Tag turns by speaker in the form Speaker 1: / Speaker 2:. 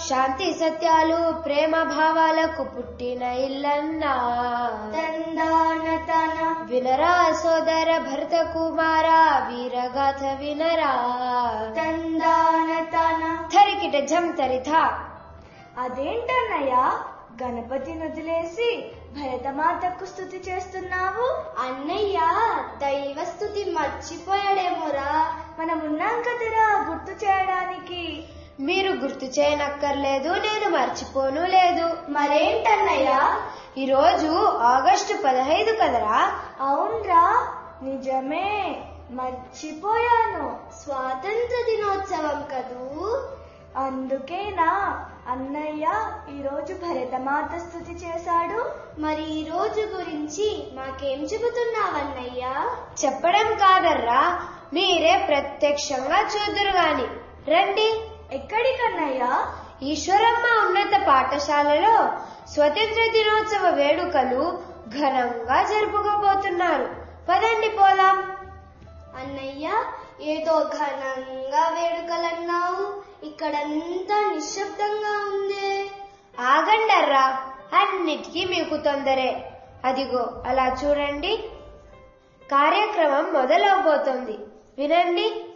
Speaker 1: శాంతి సత్యాలు ప్రేమ భావాలకు పుట్టిన ఇల్లన్నా
Speaker 2: తందాన తన
Speaker 1: వినరా సోదర భరత కుమార వీరగాథ వినరా
Speaker 2: తందాన తన
Speaker 1: థరికిట జం తరిథ
Speaker 2: అదేంటన్నయ్య గణపతి వదిలేసి భరతమాతకు స్థుతి చేస్తున్నావు అన్నయ్య దైవ స్థుతి మర్చిపోయాడేమోరా మనమున్నాం కదరా గుర్తు చేయడానికి
Speaker 1: మీరు గుర్తు చేయనక్కర్లేదు నేను మర్చిపోను లేదు
Speaker 2: మరేంటన్నయ్య
Speaker 1: ఈరోజు ఆగస్టు పదహైదు కదరా
Speaker 2: అవునరా నిజమే మర్చిపోయాను స్వాతంత్ర దినోత్సవం కదూ అందుకేనా అన్నయ్య ఈరోజు భరతమాత స్థుతి చేశాడు మరి ఈ రోజు గురించి మాకేం చెబుతున్నావన్నయ్య
Speaker 1: చెప్పడం కాదర్రా మీరే ప్రత్యక్షంగా చూదురు గాని రండి
Speaker 2: ఎక్కడికన్నయ్యా
Speaker 1: ఈశ్వరమ్మ ఉన్నత పాఠశాలలో స్వతంత్ర దినోత్సవ వేడుకలు ఘనంగా జరుపుకోబోతున్నారు పదండి పోదాం
Speaker 2: అన్నయ్య ఏదో ఘనంగా వేడుకలన్నావు ఇక్కడంతా నిశ్శబ్దంగా ఉందే
Speaker 1: ఆగండర్రా అన్నిటికీ మీకు తొందరే అదిగో అలా చూడండి కార్యక్రమం మొదలవబోతోంది వినండి